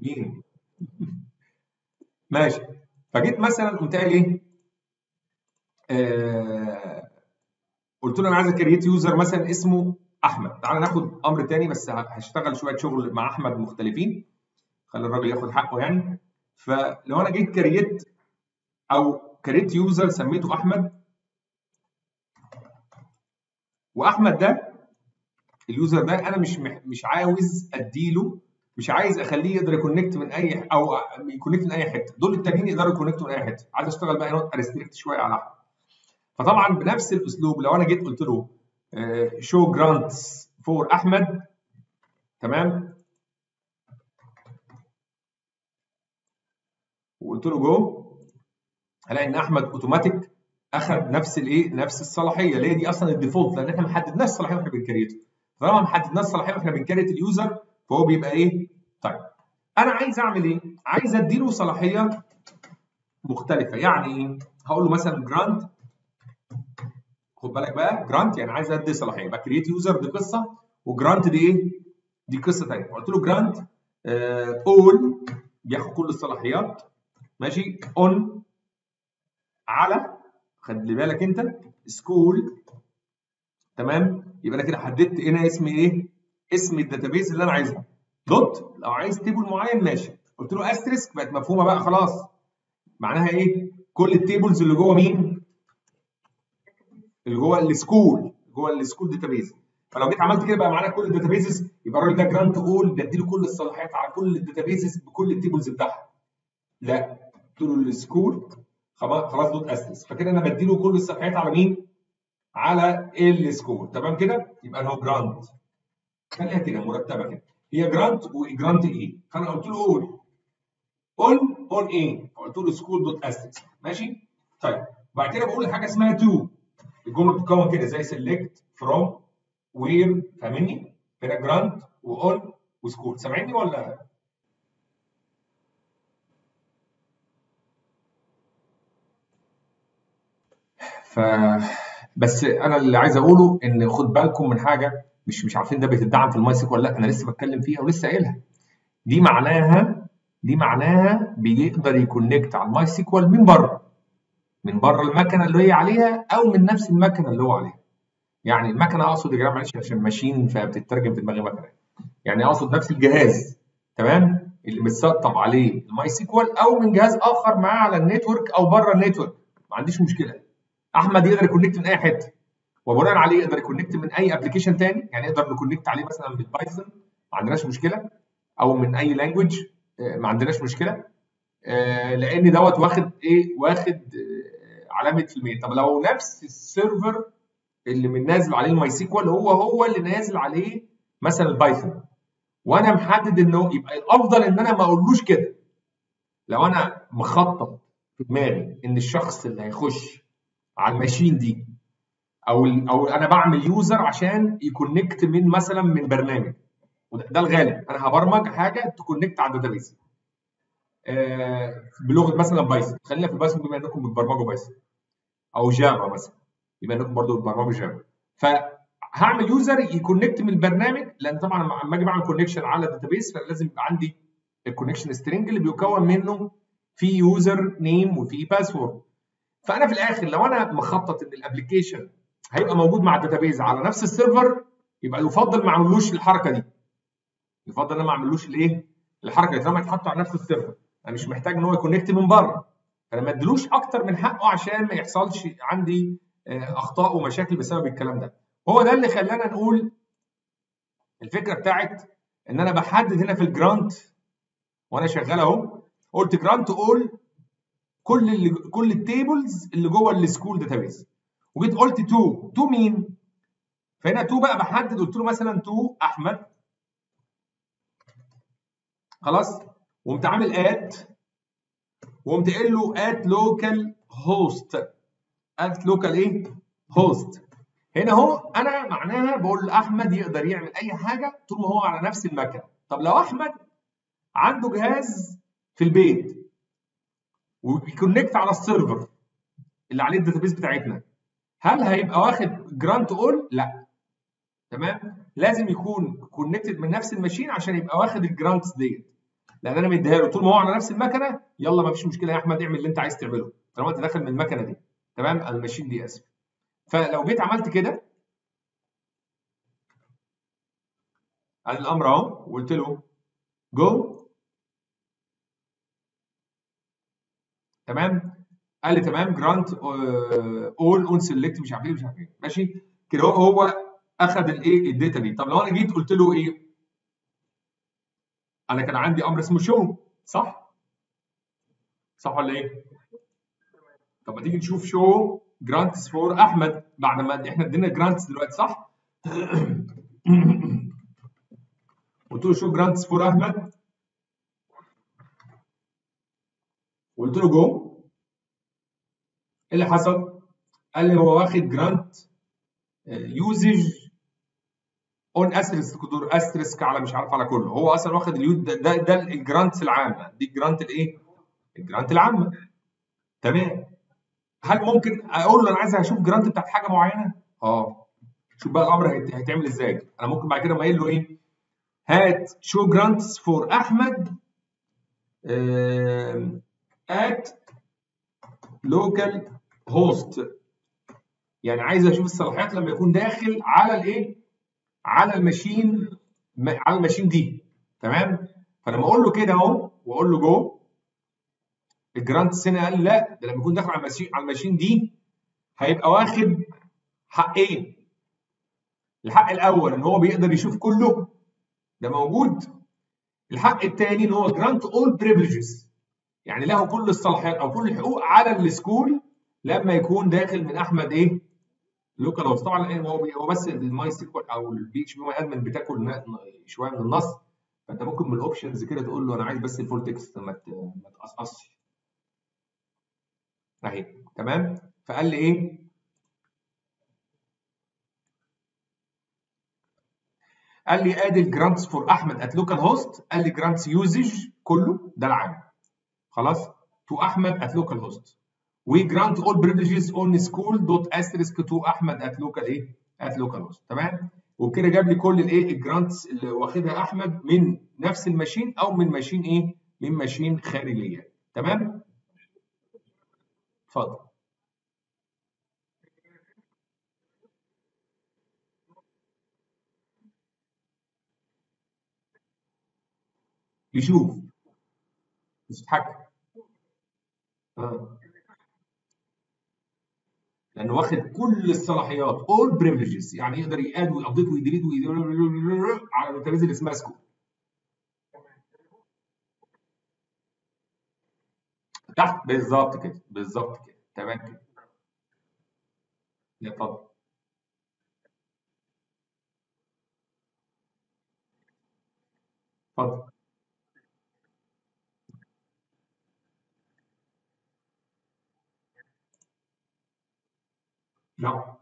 مين ماشي فجيت مثلا قمت قايل ايه آه قلت له انا عايز اكريت يوزر مثلا اسمه احمد تعالى ناخد امر تاني بس هشتغل شويه شغل مع احمد مختلفين خلي الراجل ياخد حقه يعني فلو انا جيت كريت او كريت يوزر سميته احمد واحمد ده اليوزر ده انا مش مش عاوز اديله مش عايز اخليه يقدر يكونكت من اي او يكونكت من اي حته دول التانيين يقدروا يكونكتوا من اي حته عايز اشتغل بقى نوت ريستريكت شويه على احمد فطبعا بنفس الاسلوب لو انا جيت قلت له شو جرانتس فور احمد تمام وقلت له جو هلاقي ان احمد اوتوماتيك اخذ نفس الايه نفس الصلاحيه اللي هي دي اصلا الديفولت لان احنا ما حددناش الصلاحيه واحنا بنكريته طالما ما حددناش الصلاحيه واحنا بنكريت اليوزر فهو بيبقى ايه طيب انا عايز اعمل ايه عايز اديله صلاحيه مختلفه يعني ايه هقول له مثلا جرانت خد بالك بقى جرانت يعني عايز ادي صلاحيه يبقى كرييت يوزر دي قصه وجرانت دي ايه دي قصه ثانيه قلت له جرانت اول بياخد كل الصلاحيات ماشي اون على خلي بالك انت سكول تمام يبقى انا كده حددت هنا اسم ايه اسم الداتابيز اللي انا عايزها دوت لو عايز تيبل معين ماشي قلت له استريسك بقت مفهومه بقى خلاص معناها ايه كل التيبلز اللي جوه مين اللي جوه السكول جوه السكول داتابيز فلو جيت عملت كده بقى معانا كل الداتابيزز يبقى الراجل ده جرانت اول بديله كل الصلاحيات على كل الداتابيزز بكل التيبلز بتاعها لا قلت له السكول خلاص دوت استريس فكده انا بديله كل الصلاحيات على مين على السكول تمام كده يبقى هو جرانت خليها كده مرتبه كده هي جرانت وجرانت ايه فانا قلت له قول اون اون ايه قلت له سكول دوت استريس ماشي طيب بعد كده بقول حاجه اسمها تو الجمله بتتكون كده زي سيلكت فروم وير فاهمني هنا جرانت واون وسكول سامعني ولا ف بس انا اللي عايز اقوله ان خد بالكم من حاجه مش مش عارفين ده بتدعم في الماي سيكوال لا انا لسه بتكلم فيها ولسه قايلها دي معناها دي معناها بيقدر يكونكت على الماي سيكوال من بره من بره المكنه اللي هي عليها او من نفس المكنه اللي هو عليها يعني المكنه اقصد يا جماعه معلش عشان ماشيين فبتترجم في دماغي مكنه يعني اقصد نفس الجهاز تمام اللي متسطب عليه الماي سيكوال او من جهاز اخر معاه على النتورك او بره النتورك ما عنديش مشكله احمد يقدر يكونكت من اي حته وبناء عليه يقدر يكونكت من اي ابلكيشن تاني يعني نقدر نكونكت عليه مثلا بالبايثون ما عندناش مشكله او من اي لانجوج ما عندناش مشكله لان دوت واخد ايه واخد علامه في الميل طب لو نفس السيرفر اللي من نازل عليه الماي سيكوال هو هو اللي نازل عليه مثلا البايثون وانا محدد انه يبقى الافضل ان انا ما اقولوش كده لو انا مخطط في دماغي ان الشخص اللي هيخش على الماشين دي او او انا بعمل يوزر عشان يكونكت من مثلا من برنامج وده الغالب انا هبرمج حاجه تكونكت على الداتابيز آه بلغه مثلا بايثون خلينا في بايثون بما انكم بتبرمجوا بايثون او جافا مثلا بما انكم برضه بتبرمجوا جافا فهعمل يوزر يكونكت من البرنامج لان طبعا لما اجي بعمل كونكشن على الداتابيز فلازم يبقى عندي الكونكشن سترينج اللي بيكون منه في يوزر نيم وفي باسورد فانا في الاخر لو انا مخطط ان الابلكيشن هيبقى موجود مع الداتابيز على نفس السيرفر يبقى يفضل ما اعملوش الحركه دي يفضل ان ما اعملوش الايه الحركه دي طالما يتحط على نفس السيرفر انا مش محتاج ان هو يكونكت من بره انا ما ادلوش اكتر من حقه عشان ما يحصلش عندي اخطاء ومشاكل بسبب الكلام ده هو ده اللي خلانا نقول الفكره بتاعت ان انا بحدد هنا في الجرانت وانا شغال اهو قلت جرانت اول كل اللي كل التيبلز اللي جوه السكول داتابيز وجيت قلت تو تو مين فهنا تو بقى بحدد قلت له مثلا تو احمد خلاص وقمت عامل اد وقمت قايل له ات لوكال هوست ات لوكال ايه هوست هنا اهو انا معناها بقول لاحمد يقدر يعمل اي حاجه طول ما هو على نفس المكنه طب لو احمد عنده جهاز في البيت وبيكونكت على السيرفر اللي عليه الداتابيس بتاعتنا هل هيبقى واخد جرانت اول؟ لا تمام لازم يكون كونكتد من نفس الماشين عشان يبقى واخد الجرانتس ديت لان انا مديها له طول ما هو على نفس المكنه يلا ما فيش مشكله يا احمد اعمل اللي انت عايز تعمله طالما انت داخل من المكنه دي تمام الماشين دي اسف فلو جيت عملت كده ادي الامر اهو وقلت له جو تمام قال لي تمام جرانت اول اون سيلكت مش عارف ايه مش عارف ايه ماشي كده هو هو اخذ الايه الداتا دي طب لو انا جيت قلت له ايه انا كان عندي امر اسمه شو صح صح ولا ايه طب ما تيجي نشوف شو جرانتس فور احمد بعد ما احنا ادينا جرانتس دلوقتي صح قلت له شو جرانتس فور احمد قلت له جو ايه اللي حصل؟ قال لي هو واخد جرانت يوزج اون استرسك دور استرسك على مش عارف على كله هو اصلا واخد اليود ده ده, ده الجرانتس العامه دي الجرانت الايه؟ الجرانت العامه تمام هل ممكن اقول له انا عايز اشوف جرانت بتاعت حاجه معينه؟ اه شوف بقى الامر هيتعمل ازاي انا ممكن بعد كده ما قايل له ايه؟ هات شو جرانتس فور احمد ات لوكال هوست يعني عايز اشوف الصلاحيات لما يكون داخل على الايه على الماشين على الماشين دي تمام فلما اقول له كده اهو واقول له جو الجرانت هنا قال لا ده لما يكون داخل على الماشين على الماشين دي هيبقى واخد حقين الحق الاول ان هو بيقدر يشوف كله ده موجود الحق الثاني ان هو جرانت اول بريفليجز يعني له كل الصلاحيات او كل الحقوق على السكول لما يكون داخل من احمد ايه لوكال هوست طبعا هو هو بس الماي سيكوال او البي اتش بي ماي ادمن بتاكل شويه من النص فانت ممكن من الاوبشنز كده تقول له انا عايز بس الفول تكست ما ما تقصقصش اهي تمام فقال لي ايه قال لي ادي الجرانتس فور احمد ات لوكال هوست قال لي جرانتس يوزج كله ده العام خلاص تو احمد ات لوكال هوست we grant all privileges on school dot asterisk to احمد at local ايه at local host تمام وبكده جاب لي كل الايه الجرانتس اللي واخدها احمد من نفس الماشين او من ماشين ايه من ماشين خارجيه تمام اتفضل يشوف مش يتحكم اه لانه واخد كل الصلاحيات all privileges يعني يقدر ياد ويابديت ويديليت على الداتابيز اللي اسمها سكول تحت بالظبط كده بالظبط كده تمام كده اتفضل اتفضل لا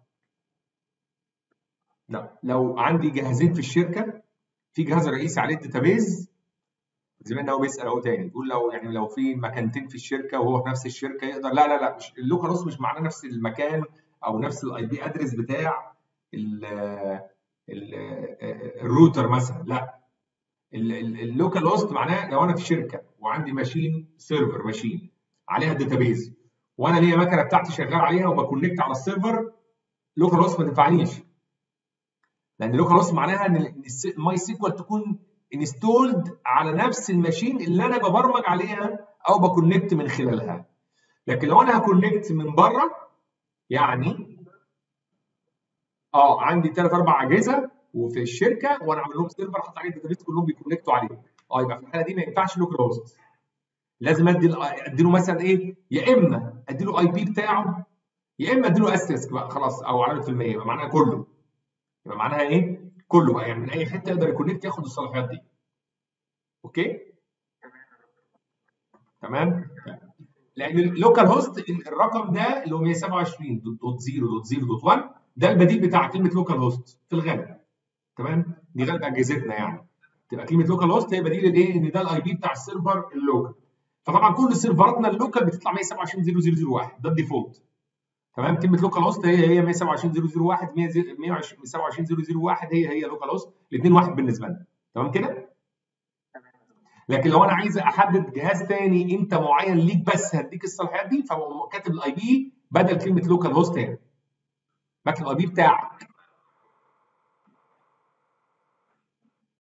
لا لو عندي جهازين في الشركه في جهاز رئيسي عليه الداتابيز زي ما هو بيسال اهو تاني بيقول لو يعني لو في مكانتين في الشركه وهو في نفس الشركه يقدر لا لا لا مش اللوكال هوست مش معناه نفس المكان او نفس الاي بي ادرس بتاع ال ال الروتر مثلا لا اللوكال هوست معناه لو انا في شركه وعندي ماشين سيرفر ماشين عليها الداتابيز وانا ليا مكنه بتاعتي شغال عليها وبكونكت على السيرفر لوكال هوست ما تنفعنيش لان لوكال هوست معناها ان الماي سيكوال تكون انستولد على نفس الماشين اللي انا ببرمج عليها او بكونكت من خلالها لكن لو انا هكونكت من بره يعني اه عندي ثلاث اربع اجهزه وفي الشركه وانا عامل لهم سيرفر حاطط عليه الداتابيس كلهم بيكونكتوا عليه اه يبقى في الحاله دي ما ينفعش لوكال هوست لازم ادي ادي له مثلا ايه يا اما ادي له اي بي بتاعه يا اما ادي له استرسك بقى خلاص او علامه في المية يبقى معناها كله يبقى معناها ايه كله بقى يعني من اي حته يقدر يكونكت ياخد الصلاحيات دي اوكي تمام لان اللوكال هوست الرقم ده اللي هو 127.0.0.1 ده البديل بتاع كلمه لوكال هوست في الغالب تمام دي غالب اجهزتنا يعني تبقى كلمه لوكال هوست هي بديل الايه ان ده الاي بي بتاع السيرفر اللوكال فطبعا كل سيرفراتنا اللوكال بتطلع 127.0.0.1 ده الديفولت تمام كلمه لوكال هوست هي هي 127.0.0.1 127.0.0.1 هي هي لوكال هوست الاثنين واحد بالنسبه لنا تمام كده لكن لو انا عايز احدد جهاز تاني انت معين ليك بس هديك الصلاحيات دي فبقوم كاتب الاي بي بدل كلمه لوكال هوست هنا بكتب الاي بي بتاعك